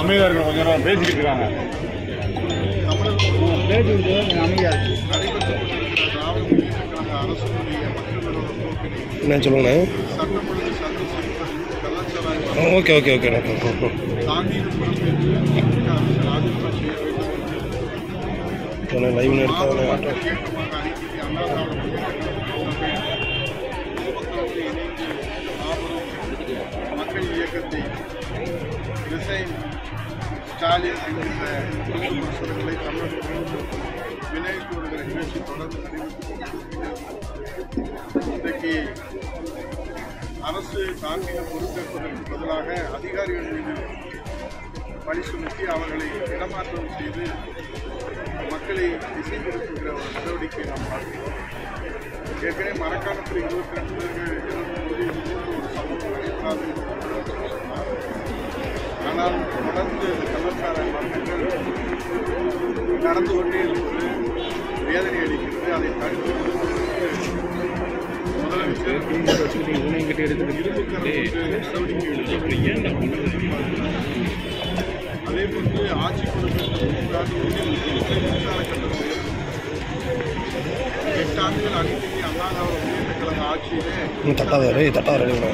அமைதியாக இருக்கணும் கொஞ்ச நேரம் பேசிக்கிட்டு இருக்காங்க நடைபெற்றுக் கொண்டிருக்கிற திராவிட முன்னேற்ற கழக அரசுடைய மக்கள் நலன் போக்கினை என்ன சொல்லுங்கண்ணே சட்டம் ஒழுங்கு சந்தை சிறுத்தை கலாச்சாரம் ஓகே ஓகே ஓகே தாங்கீடு பொறுப்பேற்று தமிழக அரசு ராஜினாமா செய்ய வேண்டும் என்று லைவ் மாபெரும் எடுத்தாங்க மக்கள் இயக்கமாக அறிக்கை அண்ணா திராவிட முன்னேற்ற கழகம் பொதுமக்களோடு இணைந்து மாபெரும் மக்கள் இயக்கத்தை டிசைன் ஸ்டாலின் என்கின்ற விமர்சனங்களை தமிழக முழுவதும் விநாயகர் வருகிற நிகழ்ச்சி தொடர்ந்து நடைபெற்றுக் கொண்டிருக்கிறது இன்றைக்கு அரசு தார்மீக பொறுப்பேற்பதற்கு பதிலாக அதிகாரிகள் மீது பணி சுமத்தி அவர்களை இடமாற்றம் செய்து மக்களை திசை திருப்புகிற ஒரு நடவடிக்கையை நாம் பார்க்கிறோம் ஏற்கனவே மரக்காலத்தில் இருபத்தி ரெண்டு பேர்கள் இறந்தபோது இது போன்ற ஒரு சம்பவம் நடைபெறாது என்று முதலமைச்சர் சொன்னார் ஆனால் தொடர்ந்து இந்த கள்ளச்சார மரணங்கள் நடந்து கொண்டே இருப்பது வேதனை அளிக்கிறது அதை தடுத்து நிறுத்துவதற்கு முதலமைச்சர் இரும்பு கரம் கொண்டு நடவடிக்கை எடுத்து அதே போன்று ஆட்சி பொறுப்பேற்ற மூன்று ஆண்டுகளில் மின்சார கட்டணம் உயர்வு. எட்டு ஆண்டுகள் அனைத்து இந்திய அண்ணா திராவிட முன்னேற்ற கழக ஆட்சியிலே இன்னும் தட்டாத ரே தட்டாத ரெடி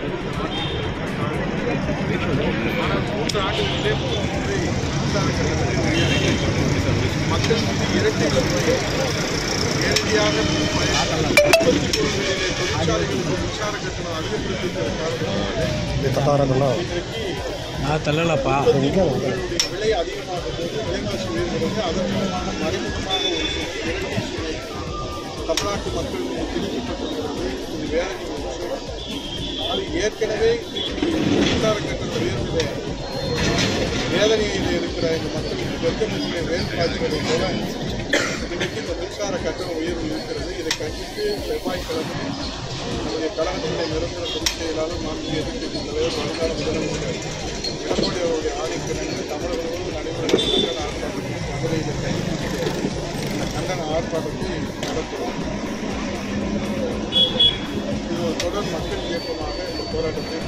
ஆனால் மூன்று ஆண்டுகளிலே மூன்று மின்சார கட்டணத்தை உயர்த்தி மக்கள் மீது இரட்டை வரியை நேரடியாக உற்பத்தி பொருட்களிலே தொழிற்சாலைகளுக்கு மின்சார கட்டணம் அதிகப்படுத்தியிருக்கிற காரணமாக இது தட்டாரங்களா இன்றைக்கு நான் தள்ளலப்பா பொருட்களுடைய விலை அதிகமாக போது விலைவாசி உயர்கிறது அதன் மூலமாக மறைமுகமாக ஒரு சொத்து விலைவாசி சுமை தமிழ்நாட்டு மக்கள் மீது திணிக்கப்பட்டிருக்கிறது இது வேதனை ஒன்று அது ஏற்கனவே மின்சார கட்டணம் உயர்ந்தது வேதனையில் இருக்கிற இந்த மக்களுக்கு வெப்பமின்மை வேறுபாடுகளை போல இன்னைக்கு இந்த மின்சார கட்டண உயர்வு இருக்கிறது இதை கண்டித்து செவ்வாய்க்கிழமை நம்முடைய கழகத்தினுடைய நிரந்தர பொதுச் செயலாளர் மாநில எதிர்க்கட்சி தலைவர் வருங்கால முதலமைச்சர் எடப்பாடி அவருடைய ஆணைக்கிணங்க தமிழகம் முழுவதும் நடைபெறும் கண்டன ஆர்ப்பாட்டத்தை மதுரையில் கைது இந்த கண்டன ஆர்ப்பாட்டத்தை நடத்துவோம் இது ஒரு தொடர் மக்கள் இயக்கமாக இந்த போராட்டத்தை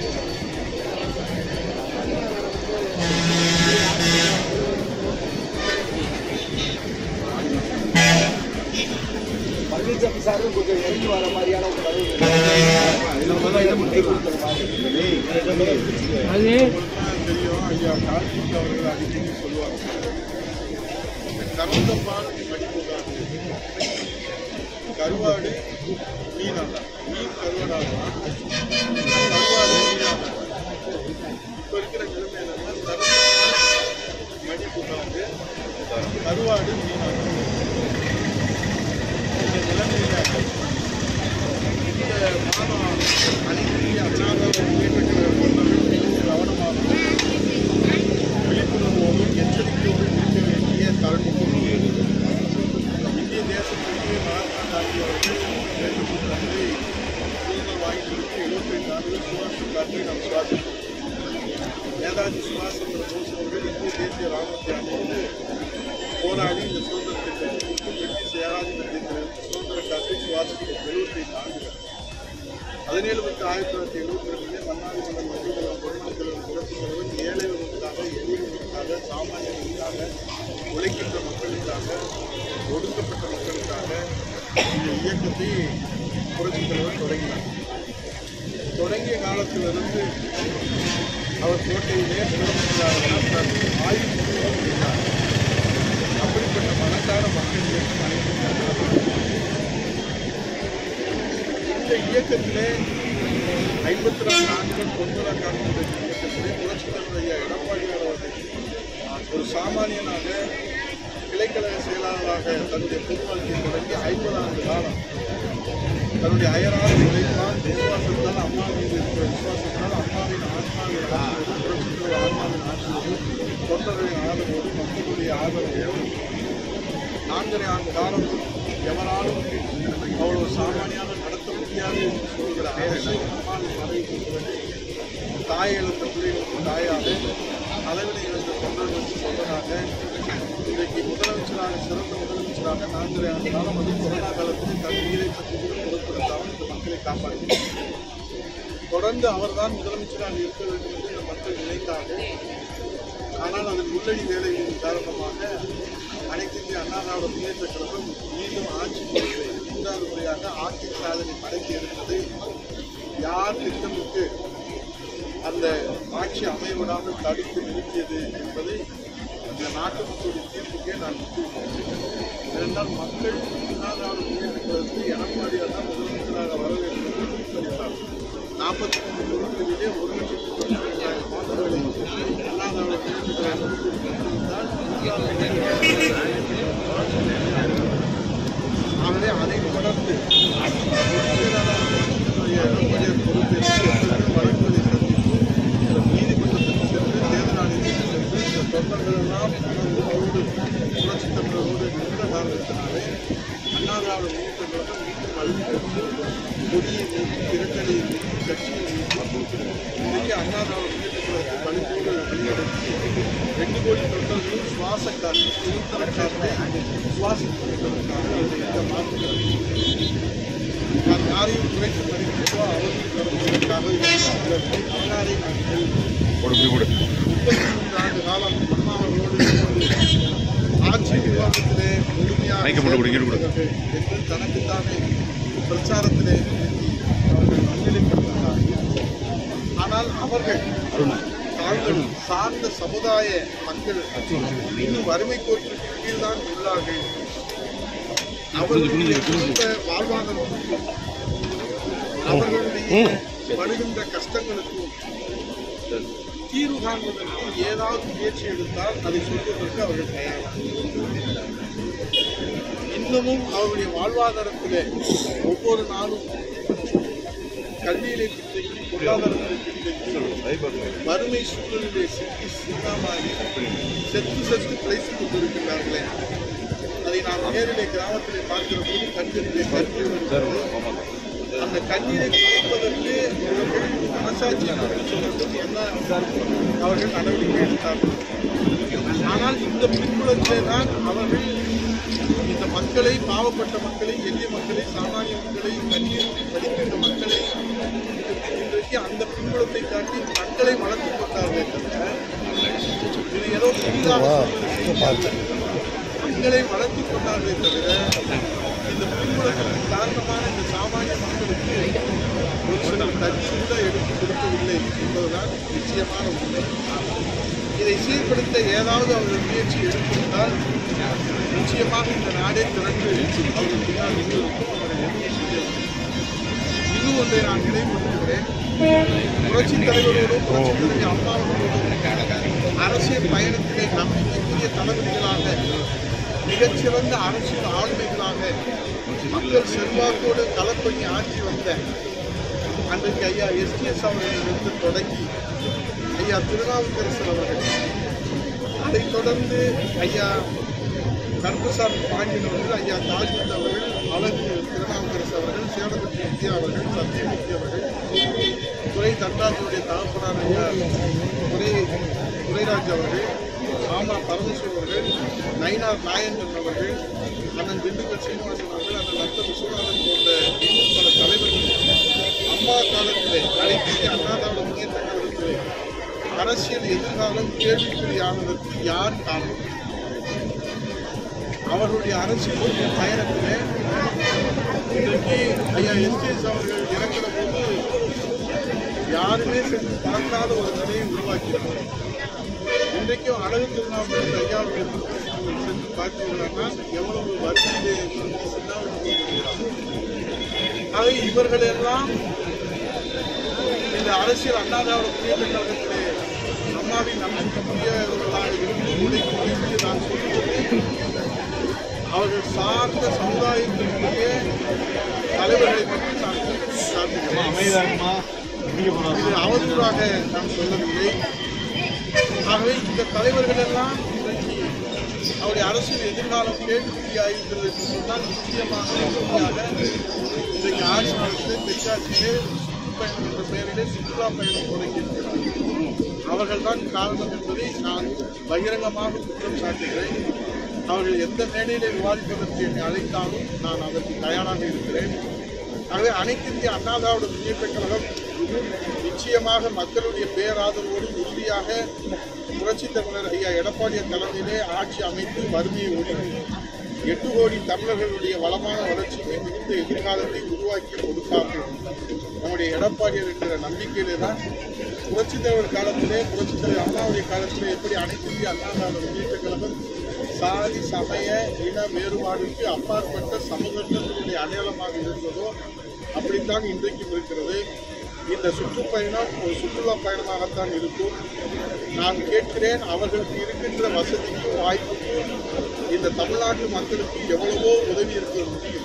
பழனிசாமி சாரும் கொஞ்சம் இறங்கி வர மாதிரியான ஒரு கருவு அது உங்களுக்குலாம் தெரியும் ஐயா கார்த்திக் அவர்கள் அடிக்கடி சொல்லுவாங்க கறந்த பால் மடிப்பூடாது கருவாடு மீனாக மீன் கருவாடாகலாம் கருவாடு மீனாக இப்போ இருக்கிற நிலைமை என்னன்னா கறந்த பால் மடிப்பூடாது கருவாடு மீனாக இந்த நிலைமையில இந்த மாதம் அனைத்து அண்ணாத முன்னேற்ற கழக தொண்டர்கள் மிகவும் கவனமாகவும் விழிப்புணர்வோடும் எச்சரிக்கையோடும் இருக்க வேண்டிய தருணம் இந்திய தேசத்திற்கு மகாத்மா காந்தி அவர்கள் வேண்டுகோளை சுதந்திரம் வாங்கி கொடுத்து எழுபத்தைந்து ஆண்டுகள் சுவாசி காற்றை நாம் சுவாசித்தோம் நேதாஜி சுபாஷ் சந்திர போஸ் அவர்கள் இந்திய தேசிய ராணுவத்தை அணிந்து போராடி இந்த சுதந்திரத்தை பெற்றுக் கொடுத்து பிரிட்டிஷ் ஏகாதிபத்தியத்திலிருந்து சுதந்திர காற்றை சுவாசித்தோம் எழுபத்தைந்து ஆண்டுகள் பதினேழு பத்து ஆயிரத்தி தொள்ளாயிரத்தி எழுபத்தி ரெண்டிலே மன்னாடி மன்னர் மத்தியதளம் பொதுமக்களின் சிறப்பு தலைவன் ஏழைகளுக்காக எளியவர்களுக்காக சாமானியர்களுக்காக உழைக்கின்ற மக்களுக்காக ஒடுக்கப்பட்ட மக்களுக்காக இந்த இயக்கத்தை புரட்சித் தலைவர் தொடங்கினார் தொடங்கிய காலத்திலிருந்து அவர் கோட்டையிலே முதலமைச்சராக ஆயுள் முழுவதும் இருந்தார் அப்படிப்பட்ட மனதான மக்கள் இயக்கம் அனைத்தும் நடத்தப்பட்டது. இந்த இயக்கத்திலே ஐம்பத்தி நான்கு ஆண்டுகள் பொன்முறை காலத்துடைய இயக்கத்திலே புரட்சித் தலைவர் ஐயா எடப்பாடியார் அவர்கள் ஒரு சாமானியனாக கிளைக்கழக செயலாளராக தன்னுடைய பொது வாழ்க்கையை தொடங்கி ஐம்பது ஆண்டு காலம் தன்னுடைய அயராத உழைப்பால் விசுவாசத்தால் அம்மா மீது இருக்கிற விசுவாசத்தால் அம்மாவின் ஆத்மாவின் ஆதரவோடு புரட்சித் தலைவர் ஆத்மாவின் ஆட்சியோடு தொண்டர்களின் ஆதரவோடு மக்களுடைய ஆதரவோடு நான்கரை ஆண்டு காலம் எவராலும் அவ்வளவு சாமானியாக நடத்த முடியாது என்று சொல்கிற அரசு அம்மாவின் பதவிக்கு பிறகு தாய் இழந்த பிள்ளைகளுக்கு தாயாக தலைவனை இழந்த தொண்டர்களுக்கு தொண்டராக இன்றைக்கு முதலமைச்சராக சிறந்த முதலமைச்சராக நான்கரை ஆண்டு காலம் அது கொரோனா காலத்தில் தன் உயிரை பற்றி கூட பொருட்படுத்தாமல் இந்த மக்களை காப்பாற்றினார் தொடர்ந்து அவர்தான் முதலமைச்சராக இருக்க வேண்டும் என்று இந்த மக்கள் நினைத்தார்கள் ஆனால் அதன் உள்ளடி வேலைகளின் காரணமாக அனைத்து இந்திய அண்ணா திராவிட முன்னேற்ற கழகம் மீண்டும் ஆட்சி பொறுப்பை மூன்றாவது முறையாக ஆட்சி சாதனை படைத்து எடுத்தது யார் திட்டமிட்டு அந்த ஆட்சி அமைய விடாமல் தடுத்து நிறுத்தியது என்பதை இந்த நாட்டு மக்களுடைய தீர்ப்புக்கே நான் விட்டுவிட்டேன் ஏனென்றால் மக்கள் அண்ணா திராவிட முன்னேற்ற கழகத்தை எடப்பாடியார் தான் முதலமைச்சராக வர வேண்டும் என்று தீர்ப்பளித்தார் நாற்பத்தி மூன்று தொகுதிகளிலே ஒரு லட்சத்தி தொண்ணூற்றி ரெண்டாயிரம் வாக்குகளை அண்ணா திராவிட முன்னேற்ற கழகம் பெற்றிருந்தால் ஆகவே அதை தொடர்ந்து எடப்பாடியார் பொறுப்பேற்று வழக்குகளை சந்தித்து நீதிமன்றத்துக்கு சென்று தேர்தல் ஆணையத்துக்கு சென்று இந்த தொண்டர்கள் எல்லாம் மனோடு புரட்சி தமிழரோடு நின்ற காரணத்தினாலே அண்ணா திராவிட முன்னேற்ற கழகம் மீண்டும் அழுத்தெடுத்து கொடியை நீக்கி இரட்டலையை நீக்கி கட்சியை நீக்கி இன்றைக்கு அண்ணா திராவிட முன்னேற்ற கழகத்தை பணிப்போடு வழிநடத்தி ரெண்டு கோடி தொண்டர்களும் சுவாச காற்று சுதந்திர காற்றை சுவாசிப்பதற்காக இந்த மாற்றுகிறது நான் யாரையும் குறைத்து மதிப்பிட்டோ அவர்கள் தருவதற்காக வரலாறை நாங்கள் முப்பத்தி மூன்று ஆண்டு காலம் அம்மா அவர்களோடு இருந்து ஆட்சி நிர்வாகத்திலே முழுமையாக செயல்படுகிறார்கள் என்று தனக்குத்தானே பிரச்சாரத்திலே அவர்கள் முன்னிலைப்படுத்துகிறார்கள் ஆனால் அவர்கள் தாங்கள் சார்ந்த சமுதாய மக்கள் இன்னும் வறுமை கோட்டிற்கு கீழ்தான் உள்ளார்கள் அவர்களுடைய குடும்ப வாழ்வாதாரத்திற்கும் அவர்களுடைய வருகின்ற கஷ்டங்களுக்கும் தீர்வு காண்பதற்கு ஏதாவது முயற்சி எடுத்தால் அதை சொல்வதற்கு அவர்கள் தயாராக இன்னமும் அவருடைய வாழ்வாதாரத்திலே ஒவ்வொரு நாளும் கல்வியிலே பின்தங்கி பொருளாதாரத்திலே பின்தங்கி வறுமை சூழலிலே சிக்கி சின்னமாகி செத்து செத்து பிழைத்துக் கொண்டிருக்கிறார்களே அதை நாம் நேரிலே கிராமத்திலே பார்க்கிற போது கண்களிலே கண்ணீர் வருகிறது. அந்த கண்ணீரை துடைப்பதற்கு அவர்கள் மனசாட்சியான சொல்வதற்கு என்ன அவர்கள் நடவடிக்கை எடுத்தார்கள் ஆனால் இந்த பின்புலத்திலே தான் அவர்கள் இந்த மக்களை பாவப்பட்ட மக்களை எளிய மக்களை சாமானிய மக்களை கண்ணீர் படிக்கின்ற மக்களை இன்றைக்கு அந்த பின்புலத்தை காட்டி மக்களை வளர்த்துக் கொண்டார்களே தவிர இது ஏதோ புதிதாக சொல்வது மக்களை வளர்த்துக் கொண்டார்களே தவிர இந்த பின்புலத்திற்கு காரணமான இந்த சாமானிய மக்களுக்கு ஒரு சில தண்ணி கூட எடுத்து கொடுக்கவில்லை என்பதுதான் நிச்சயமான உண்மை இதை சீர்படுத்த ஏதாவது அவர்கள் முயற்சி எடுத்திருந்தால் நிச்சயமாக இந்த நாடே திரண்டு அவர்கள் பின்னால் நின்றிருக்கும் அவர்கள் எதுவும் செய்யவில்லை இன்னும் ஒன்றை நான் நினைவுபடுத்துகிறேன் புரட்சி தலைவரோடும் புரட்சி தலைவி அம்மாவர்களோடும் அரசியல் பயணத்திலே நம்பிக்கைக்குரிய தளபதிகளாக மிகச்சிறந்த அரசியல் ஆளுமைகளாக மக்கள் செல்வாக்கோடு களப்பணி ஆற்றி வந்த அன்றைக்கு ஐயா எஸ்டிஎஸ் அவர்களிலிருந்து தொடங்கி ஐயா திருநாவுக்கரசர் அவர்கள் அதைத் தொடர்ந்து ஐயா கருப்பசாமி பாண்டியன் அவர்கள் ஐயா தாஜ்மத் அவர்கள் அழகு திருநாவுக்கரசு அவர்கள் சேலமட்டி வித்யா அவர்கள் சத்தியமூர்த்தி அவர்கள் துறை தண்டாசியுடைய தகப்பனார் ஐயா துறை துரைராஜ் அவர்கள் ராமா பரமேஸ்வரன் அவர்கள் நயினார் நாயந்தன் அவர்கள் அண்ணன் திண்டுக்கல் சீனிவாசன் அவர்கள் அண்ணன் நத்த விஸ்வநாதன் போன்ற இன்னும் பல தலைவர்கள் அம்மா காலத்திலே அனைத்து அண்ணா திராவிட முன்னேற்ற கழகத்திலே அரசியல் எதிர்காலம் கேள்விக்குறியானதற்கு யார் காரணம் அவர்களுடைய அரசியல் பயணத்திலே இன்றைக்கு ஐயா எஸ்டிஎஸ் அவர்கள் இறக்கிற போது யாருமே சென்று பார்க்காத ஒரு நிலையை உருவாக்கியிருக்கிறார் இன்றைக்கும் அழகு திருநாவுக்கு ஐயா அவர்கள் சென்று பார்த்தீர்களான்னா எவ்வளவு வரிசையிலே சின்னாவிட்டு ஆக இவர்கள் எல்லாம் இந்த அரசியல் அண்ணா திராவிட முன்னேற்ற கழகத்திலே அம்மாவின் நம்பிக்கைக்குரியவர்களாக இருந்து உழைப்பு உழைத்து நான் சொல்வது அவர்கள் சார்ந்த சமுதாயத்தினுடைய தலைவர்களை மட்டும் நான் சார்ந்திருக்கிறேன் இது அவதூறாக நான் சொல்லவில்லை ஆகவே இந்த தலைவர்கள் எல்லாம் இன்றைக்கு அவருடைய அரசியல் எதிர்காலம் கேள்விக்குறியாகிறது என்று சொன்னால் நிச்சயமாக உண்மையாக இன்றைக்கு ஆட்சி நடத்து தெற்காட்சியிலே சுற்றுப்பயணம் என்ற பெயரிலே சுற்றுலா பயணம் தொடங்கியிருக்கிறார்கள் அவர்கள்தான் காரணம் என்பதை நான் பகிரங்கமாக குற்றம் சாட்டுகிறேன் அவர்கள் எந்த மேடையிலே விவாதிப்பதற்கு என்னை அழைத்தாலும் நான் அதற்கு தயாராக இருக்கிறேன் ஆகவே அனைத்து இந்திய அண்ணா திராவிட முன்னேற்ற கழகம் நிச்சயமாக மக்களுடைய பேராதரவோடு உறுதியாக புரட்சித் தமிழர் ஐயா எடப்பாடியார் தலைமையிலே ஆட்சி அமைத்து வறுமையை ஒழித்து எட்டு கோடி தமிழர்களுடைய வளமான வளர்ச்சிக்கு மிகுந்த எதிர்காலத்தை உருவாக்கி கொடுப்பார்கள் நம்முடைய எடப்பாடியார் என்கிற நம்பிக்கையிலே தான் புரட்சித் தலைவர் காலத்திலே புரட்சித் தலைவர் அண்ணாவுடைய காலத்திலே எப்படி அனைத்து இந்திய அண்ணா திராவிட முன்னேற்ற கழகம் சாதி சமய இன வேறுபாடுக்கு அப்பாற்பட்ட சமூகத்தினுடைய அடையாளமாக இருந்ததோ அப்படித்தான் இன்றைக்கும் இருக்கிறது இந்த சுற்றுப்பயணம் ஒரு சுற்றுலா பயணமாகத்தான் இருக்கும் நான் கேட்கிறேன் அவர்களுக்கு இருக்கின்ற வசதிக்கும் வாய்ப்புக்கும் இந்த தமிழ்நாட்டு மக்களுக்கு எவ்வளவோ உதவி இருக்க முடியும்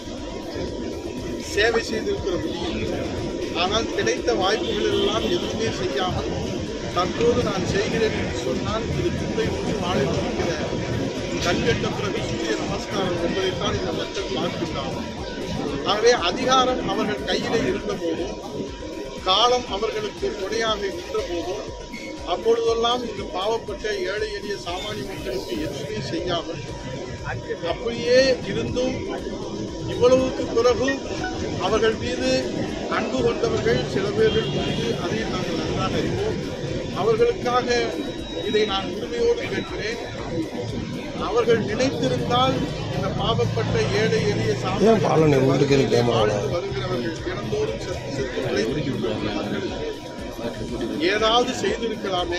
சேவை செய்திருக்கிற முடியும் ஆனால் கிடைத்த வாய்ப்புகள் எல்லாம் எதுவுமே செய்யாமல் தற்போது நான் செய்கிறேன் என்று சொன்னால் இது குப்பை ஊற்றி வாழை இருக்கிற கண்கட்ட பிறகு சூரிய நமஸ்காரம் என்பதைத்தான் இந்த மக்கள் பார்க்கின்றார்கள் ஆகவே அதிகாரம் அவர்கள் கையிலே இருந்த போதும் காலம் அவர்களுக்கு துணையாக நின்ற போதும் அப்பொழுதெல்லாம் இந்த பாவப்பட்ட ஏழை எளிய சாமானிய மக்களுக்கு எதுவுமே செய்யாமல் அப்படியே இருந்தும் இவ்வளவுக்கு பிறகும் அவர்கள் மீது அன்பு கொண்டவர்கள் சில பேர்கள் மீது அதை நாங்கள் நன்றாக அறிவோம் அவர்களுக்காக இதை நான் உரிமையோடு கேட்கிறேன் அவர்கள் நினைத்திருந்தால் இந்த பாவப்பட்ட ஏழை எளிய ஏன் பாலனை உள்ளுக்கு இருக்கு கேமரால? வாழ்ந்து வருகிறவர்கள் தினந்தோறும் செத்து செத்து உழைத்திருக்கின்ற மக்களுக்கு ஏதாவது செய்திருக்கலாமே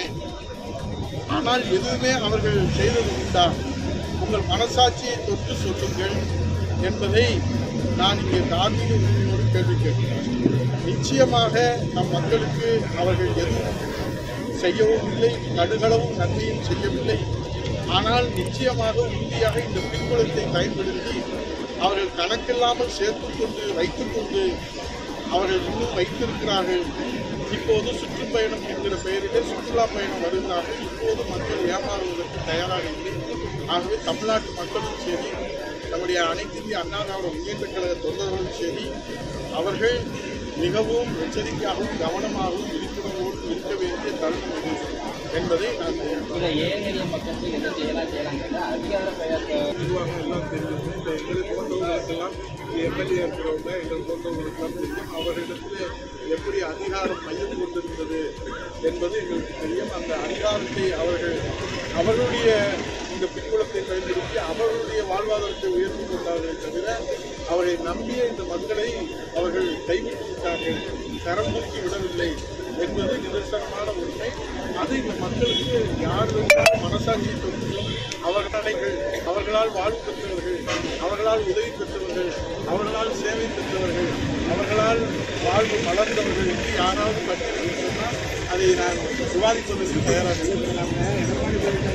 ஆனால் எதுவுமே அவர்கள் செய்தது உண்டா உங்கள் மனசாட்சியை தொட்டு சொல்லுங்கள் என்பதை நான் இங்கே தார்மீக உரிமையோடு கேள்வி கேட்கிறேன் நிச்சயமாக நம் மக்களுக்கு அவர்கள் எதுவும் செய்யவும் இல்லை நடுகளவும் நன்மையும் செய்யவில்லை ஆனால் நிச்சயமாக உறுதியாக இந்த பின்புலத்தை பயன்படுத்தி அவர்கள் கணக்கில்லாமல் சேர்த்துக் கொண்டு வைத்துக் கொண்டு அவர்கள் இன்னும் வைத்திருக்கிறார்கள் இப்போது சுற்றுப்பயணம் என்கிற பெயரிலே சுற்றுலா பயணம் வருகிறார்கள் இப்போது மக்கள் ஏமாறுவதற்கு தயாராக இல்லை ஆகவே தமிழ்நாட்டு மக்களும் சரி நம்முடைய அனைத்து இந்திய அண்ணா திராவிட முன்னேற்ற கழக தொண்டர்களும் சரி அவர்கள் மிகவும் எச்சரிக்கையாகவும் கவனமாகவும் விழிப்புணர்வோடு இருக்க வேண்டிய தருணம் இது என்பதை நான் தெரிவித்துள்ளேன். இதை ஏழை எளிய மக்களுக்கு என்ன செய்யலாம் செய்யலாங்கிறத அதிகார பெயர்த்த நிர்வாகம் எல்லாம் தெரியும் இந்த எங்களை போன்றவர்களுக்கெல்லாம் எம்எல்ஏ இருக்கிறவங்க எங்கள் போன்றவர்களுக்கெல்லாம் தெரியும் அவர்களிடத்தில் எப்படி அதிகாரம் மையம் கொண்டிருந்தது என்பது எங்களுக்கு தெரியும் அந்த அதிகாரத்தை அவர்கள் அவர்களுடைய இந்த பின்புலத்தை பயன்படுத்தி அவர்களுடைய வாழ்வாதாரத்தை உயர்த்தி கொண்டார்களே தவிர அவரை நம்பிய இந்த மக்களை அவர்கள் கைவிட்டு விட்டார்கள் கரம் தூக்கி விடவில்லை என்பது நிதர்சனமான உண்மை அது இந்த மக்களுக்கு யார் இருந்தாலும் மனசாட்சியை தொற்றும் அவர்களைகள் அவர்களால் வாழ்வு பெற்றவர்கள் அவர்களால் உதவி பெற்றவர்கள் அவர்களால் சேவை பெற்றவர்கள் அவர்களால் வாழ்வு மலர்ந்தவர்கள் என்று யாராவது பட்டியலில் சொன்னால் அதை நான் விவாதிப்பதற்கு தயாராக இருக்கிறேன்.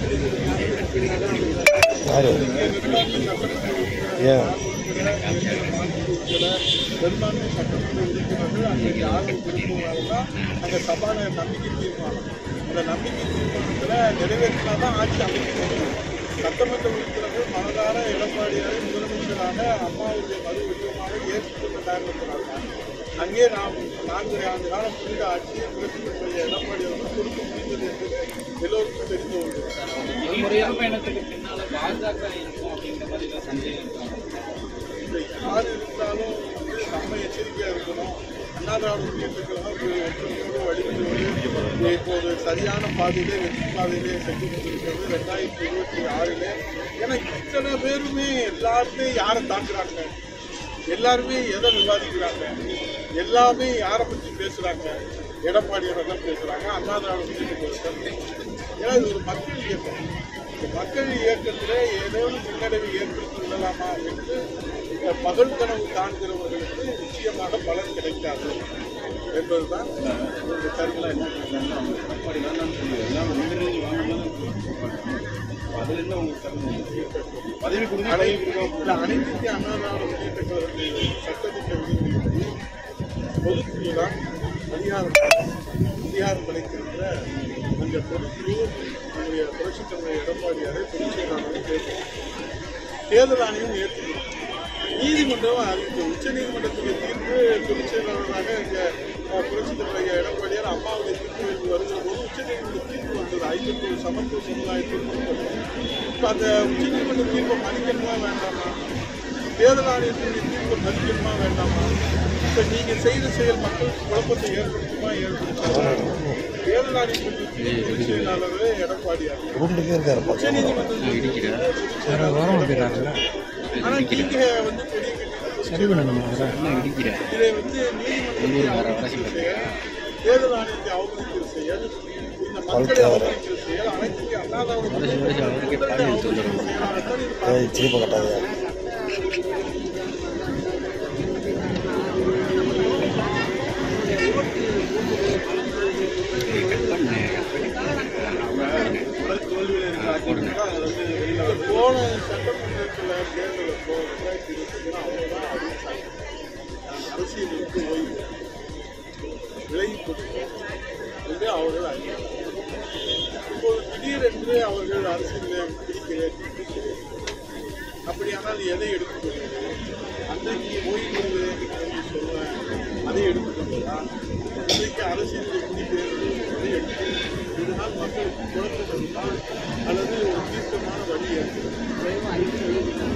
யாரு ஏன் பெரும்பான்மை சட்டமன்ற உறுப்பினர்கள் அன்றைக்கு ஆர்வம் கொடுப்பவர்கள் தான் அங்கே சபாநாயகர் நம்பிக்கை தீர்மானம் அந்த நம்பிக்கை தீர்மானத்தில் நிறைவேற்றினா தான் ஆட்சி அமைக்க முடியும் சட்டமன்ற உறுப்பினர்கள் மனதார எடப்பாடியாரை முதலமைச்சராக அம்மாவுடைய மறு வடிவமாக ஏற்றுக்கொண்ட காரணத்தினால்தான் அங்கே நாம் நான்கரை ஆண்டு காலம் புரிந்த ஆட்சியை புரட்சித்துறை எடப்பாடி அவர்கள் கொடுக்க முடிந்தது என்று எல்லோருக்கும் தெரிந்து கொள்கிறோம் ஒரு முறையான பயணத்துக்கு பின்னால பாஜக இருக்கும் அப்படிங்கிற மாதிரி ஒரு சந்தேகம் இருக்காங்க இந்த யார் இருந்தாலும் வந்து நம்ம எச்சரிக்கையாக இருக்கணும் அண்ணா திராவிட முன்னேற்ற கழகம் ஒரு ஒற்றுமையோடு வழிமுறையோடு இப்போது சரியான பாதையிலே வெற்றி பாதையிலே சென்று கொண்டிருக்கிறது ரெண்டாயிரத்தி இருபத்தி ஆறிலே ஏன்னா இத்தனை பேருமே எல்லாருமே யாரை தாக்குறாங்க எல்லாருமே எதை விவாதிக்கிறாங்க எல்லாமே யாரை பற்றி பேசுகிறாங்க எடப்பாடியோட தான் பேசுகிறாங்க அண்ணா திராவிட முன்னேற்ற கழகம் ஏன்னா இது ஒரு மக்கள் இயக்கம் இந்த மக்கள் இயக்கத்தில் ஏதேனும் பின்னடைவை ஏற்படுத்தி விடலாமா என்று இந்த பகல் கனவு காண்கிறவர்களுக்கு நிச்சயமாக பலன் கிடைக்காது என்பதுதான் இந்த கருத்தில் அப்படி வேண்டாம்னு சொல்லி எல்லாம் முன்னுரிமை வாங்கணும் அதுல இருந்து அவங்க கருத்து பதவி கொடுங்க பதவி கொடுக்க இல்லை அனைத்து இந்திய அண்ணா திராவிட முன்னேற்ற கழகத்தில் சட்டத்திட்ட விதிமுறைப்படி பொதுக்குழு தான் அதிகாரம் அதிகாரம் படைக்கின்ற அந்த பொதுக்குழு நம்முடைய புரட்சித் தலைவர் எடப்பாடியாரை பொதுச் செயலாளரை தேர்தல் தேர்தல் ஆணையம் ஏற்றுக்கணும் நீதிமன்றம் அறிவித்தது உச்ச நீதிமன்றத்துடைய தீர்ப்பு பொதுச் செயலாளராக இங்க அஹ், புரட்சித் தலைவர் எடப்பாடியார் அம்மாவுடைய தீர்ப்பு வருகிற போது உச்ச நீதிமன்ற தீர்ப்பு வந்தது ஐம்பத்தி சமத்துவ சமுதாய தீர்ப்பு வந்தது இப்போ அந்த உச்ச நீதிமன்ற தீர்ப்பை மதிக்கணுமா வேண்டாமா தேர்தல் ஆணையத்தினுடைய தீர்ப்பை மதிக்கணுமா வேண்டாமா இப்போ நீங்க செய்த செயல் மக்களுக்கு குழப்பத்தை ஏற்படுத்துமா ஏற்படுத்தாது தேர்தல் ஆணையத்தினுடைய தீர்ப்பு செயலாளர் எடப்பாடியார் உருண்டுக்கே இருக்காரு பக்கம் உச்சநீதிமன்றத்தில் ஆனா நீங்க வந்து பெரிய சரி பண்ணணும் இதை வந்து நீதிமன்றத்தை அவமதிக்கிற செயல் தேர்தல் ஆணையத்தை அவமதிக்கிற செயல் இந்த மக்களை அவமதிக்கிற செயல் அனைத்து அண்ணாதாவுடைய செயலாகத்தான் இது ஏய் சிரிப்பு கட்டாதயா தோல்வியில் இருக்கிற அதிமுக அதை வந்து வெளியில இந்த போன சட்டமன்றத்தில் தேர்தல் அப்போ ரெண்டாயிரத்தி இருபத்தி அவங்க தான் அறிவிச்சாங்க அரசியல் விட்டு ஓய்வு விலகி கொடுக்கும் என்று அவர்கள் அறிவித்தார் இப்போது திடீரென்று அவர்கள் அரசியலில் பிடிக்கிறேன் பிடிக்கிறேன் அப்படியானால் எதை எடுத்துக்கொள்வது அன்றைக்கு ஓய்வு என்று சொல்லுவேன் அதை எடுத்துக்கொள்வதா இன்றைக்கு அரசியலில் பிடிக்கிறேன் அதை எடுத்துக்கொள்வது இதனால் மக்களுக்கு குழப்பம் இருந்தால் அல்லது ஒரு தீர்க்கமான வழி ஏற்படும்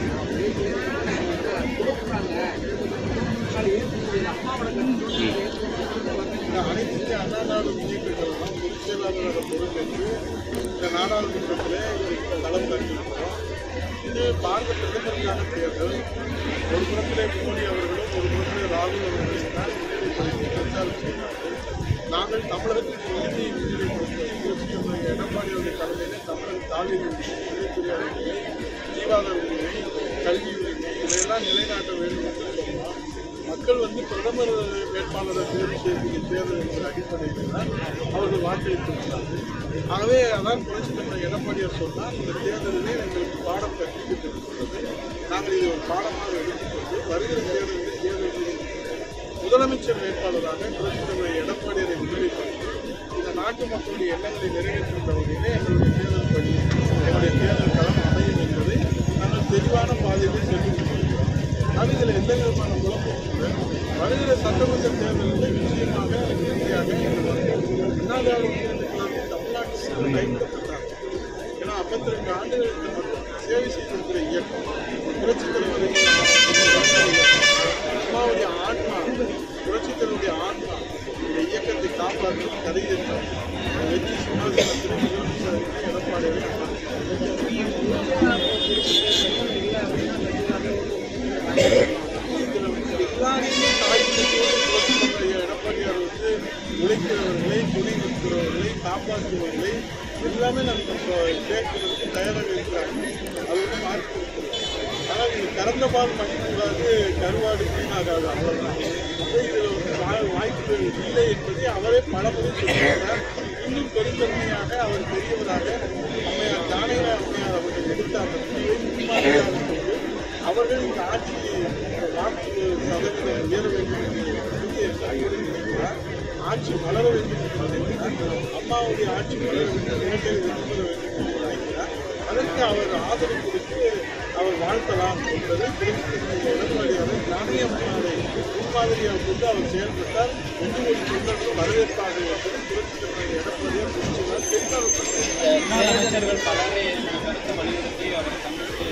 இந்த அனைத்து இந்திய அண்ணா நாடு முன்னேற்ற கழகம் பொதுச் செயலாளராக பொறுப்பேற்று இந்த நாடாளுமன்றத்தில் இந்த களம் கண்டிருக்கிறோம் இது பாரத பிரதமருக்கான தேர்தல் ஒரு புறத்திலே மோடி அவர்களும் ஒரு புறத்திலே ராகுல் அவர்களும் தான் முன்னிலைப்படுத்தி பிரச்சாரம் செய்கிறார்கள் நாங்கள் தமிழகத்தின் உரிமையை முன்னிலைப்படுத்தி புரட்சித்தலைவர் எடப்பாடி அவருடைய தலைமையிலே தமிழக தாலின் உரிமை தொழில்துறை உரிமை ஜீவாதார உரிமை கல்வி உரிமை இதையெல்லாம் நிலைநாட்ட வேண்டும் என்று சொன்னோம் மக்கள் வந்து பிரதமர் வேட்பாளரை தேர்வு செய்யக்கூடிய தேர்தல் என்ற அடிப்படையில் தான் அவர்கள் வாக்களித்திருக்கிறார்கள் ஆகவே அதான் புரட்சி தலைவர் எடப்பாடியார் சொன்னார் இந்த தேர்தலிலே எங்களுக்கு பாடம் கற்பிக்கப்பட்டிருக்கிறது நாங்கள் இதை ஒரு பாடமாக எடுத்துக்கொண்டு வருகிற தேர்தலில் தேர்தலில் முதலமைச்சர் வேட்பாளராக புரட்சி தலைவர் எடப்பாடியாரை முன்னிலைப்படுத்தி இந்த நாட்டு மக்களுடைய எண்ணங்களை நிறைவேற்றுகின்ற வகையிலே எங்களுடைய தேர்தல் பணி எங்களுடைய தேர்தல் களம் அமையும் என்பதை நாங்கள் தெளிவான பாதையிலே சென்று கொண்டிருக்கிறோம் அது இதில் எந்த விதமான குழப்பமும் இல்லை வருகிற சட்டமன்ற தேர்தலில் நிச்சயமாக இறுதியாக அண்ணாதிராவிட முன்னேற்ற கழகம் தமிழ்நாட்டில் கைவிடப்பட்டார் ஏன்னா ஐம்பத்தி ரெண்டு ஆண்டுகளுக்கு மட்டும் சேவை செய்திருக்கிற இயக்கம் புரட்சித் தலைவர் அம்மாவுடைய ஆன்மா புரட்சித் தலைவருடைய ஆன்மா இந்த இயக்கத்தை காப்பாற்றி கருதியிருந்தார் வெற்றி சிம்மாசனத்தில் முதலமைச்சர் எடப்பாடியாரை அமர்த்தினார். இதுல வந்து எல்லாரையுமே தாய்மையோடு புரட்சித்தலைவர் எடப்பாடியார் வந்து உழைக்கிறவர்களை துணி நிற்கிறவர்களை காப்பாற்றுவர்களை எல்லாமே நம்ம இப்போ சேர்க்கிறதுக்கு தயாராக இருக்கிறாங்க அது வந்து மாற்றி ஆனால் இது கறந்த பால் மணிக்கூடாது கருவாடு வீணாகாது அவ்வளோதான் இதில் வந்து வா- வாய்ப்பு இல்லை என்பதை அவரே பலமுறை சொல்லியிருக்கிறார் இன்னும் பெருந்தன்மையாக அவர் பெரியவராக அம்மையார் ஜானகி அம்மையார் அவர்கள் எடுத்த அந்த முடிவை முன்மாதிரியாக கொண்டு அவர்கள் இந்த ஆட்சி வாக்கு சதவீதம் உயர வேண்டும் என்று உறுதியேற்றார் ஆட்சி வளர வேண்டும் என்று நினைக்கிறார் அம்மாவுடைய ஆட்சி வளர வேண்டும் இரட்டை வளர வேண்டும் என்று நினைக்கிறார் அதற்கு அவர் ஆதரவு கொடுத்து அவர் வாழ்த்தலாம் என்பதை புரட்சித்தலைவர் எடப்பாடியாரை ஜானகி அம்மாவை முன்மாதிரியாக கொண்டு அவர் செயல்பட்டார் ஒன்று ஒரு தொண்டர்கள் வரவேற்பாக என்பது புரட்சித்தலைவர் எடப்பாடியார் குறிச்சினார் தென்னார் அமைச்சர்கள் பலரை இந்த கருத்தை வலியுறுத்தி அவர் சந்தித்து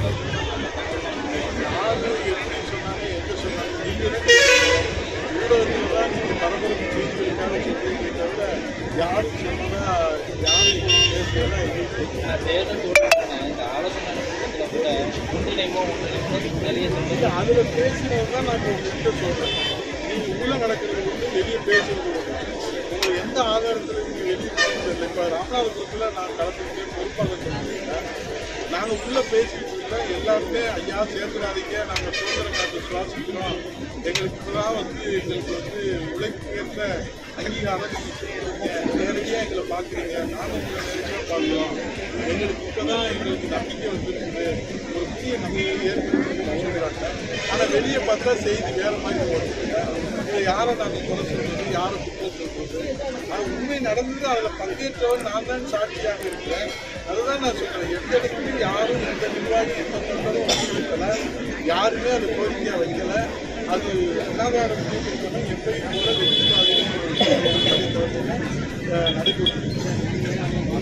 யாரு எப்படி சொன்னாங்க எங்க சொன்னாங்க நீங்களே ஊடகத்தில் தான் நீங்கள் பரபரப்பு செய்திருக்காங்க சொல்றீங்களே தவிர யாரும் சொன்னதா யாரும் பேசுறதா எங்களுக்கு தெரியும். தேர்தல் தோல்விக்கான இந்த ஆலோசனை கூட்டத்தில் கூட ஒன்றிணைமோ ஒன்றிணைமோ வெளியே சென்று இல்ல, அதுல பேசினது தான் நான் இப்போ உங்ககிட்ட சொல்றேன் நீங்க உள்ள நடக்கிறது வந்து வெளியே பேசுறது ஒண்ணு. உங்களுக்கு எந்த ஆதாரத்துல நீங்க வெளியே பேசுறது இப்ப ராமநாதபுரத்துல நான் கலந்துக்கிட்டு பொறுப்பாக சொல்லியிருக்கேன் நாங்க உள்ள பேசிட்டு இருக்கோம் எல்லாருமே ஐயா சேர்த்துடாதீங்க நாங்க சுதந்திர காற்று சுவாசிக்கிறோம் எங்களுக்கு இப்பதான் வந்து எங்களுக்கு வந்து உழைப்புக்கேற்ற அங்கீகாரம் நீங்க கொடுக்குறீங்க நேரடியா எங்களை பாக்குறீங்க நானும் உங்களை நேரடியா பார்க்கிறோம் எங்களுக்கு இப்பதான் எங்களுக்கு நம்பிக்கை வந்துருக்குது ஒரு புதிய நம்பிக்கை ஏற்படுத்தி சொல்கிறாங்க ஆனா வெளியே பார்த்தா செய்தி வேற மாதிரி போட்டுருங்க இதை யாரை நாங்கள் குறை சொல்றது யாரை குற்றம் சொல்றது அது உண்மை நடந்தது அதுல பங்கேற்றவன் நான் தான் சாட்சியாக இருக்கிறேன் அதுதான் நான் சொல்றேன் எந்த இடத்துலையும் யாரும் எந்த நிர்வாகி எந்த தொண்டரும் ஒத்துழைக்கல யாருமே அது கோரிக்கையா வைக்கல அது அண்ணாதாரம் எப்பயும் போல வெற்றி பாதையில் நடைபெற்று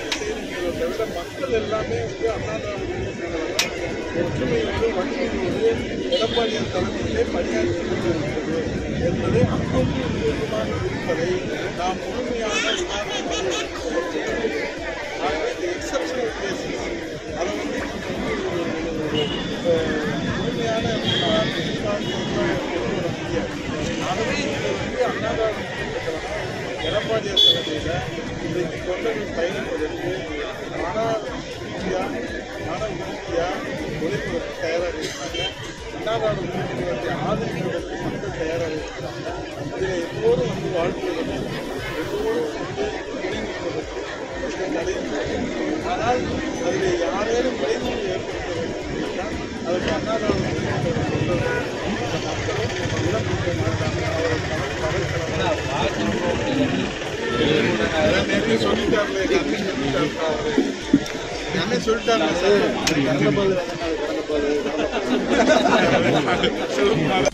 பார்த்து செய்திருக்கிறத தவிர மக்கள் எல்லாமே வந்து அண்ணா ஒற்றுமையோடு வன்மையோடு எடப்பாடியார் தலைமையிலே பணியாற்றி கொண்டிருக்கிறது என்பதை அங்கொன்று இங்கொன்றுமாக இருப்பதை நாம் முழுமையான உதாரணமாக ஆகவே இந்த எக்ஸப்ஷனல் கேசஸ் அதை வந்து நம்ம வந்து ஒரு- ஒரு- ஒரு, அஹ், முழுமையான கொண்டு வர முடியாது ஆகவே இது வந்து அண்ணாதாரம் எடப்பாடியார் தலைமையில் இன்றைக்கு தொண்டர்கள் பயணிப்பதற்கு மன உறுதியாக மன உறுதியாக உழைப்பதற்கு தயாராக இருக்கிறாங்க அண்ணாதாரம் உறுப்பினர்களை ஆதரிப்பதற்கு மக்கள் தயாராக இருக்கிறாங்க இதில் எல்லோரும் வந்து வாழ்த்துவதற்கு எல்லோரும் வந்து இணைந்திருப்பதற்கு இந்த நடைபெறும் ஆனால் அதில் யாரேனும் விளைவுகள் ஏற்படுத்த வேண்டும் என்றால் அதற்கு அண்ணாதாரம் உறுப்பினர்கள் மக்களும் இழப்பு மாட்டாங்க அவரை தவறு அதான் நேரே சொல்லிட்டாருல எங்க அண்ணன் சொல்லிட்டாருப்பா அவரு. எங்க அண்ணன் சொல்லிட்டாருல சார். கடந்த பால் கடந்த பால் கடந்த பால்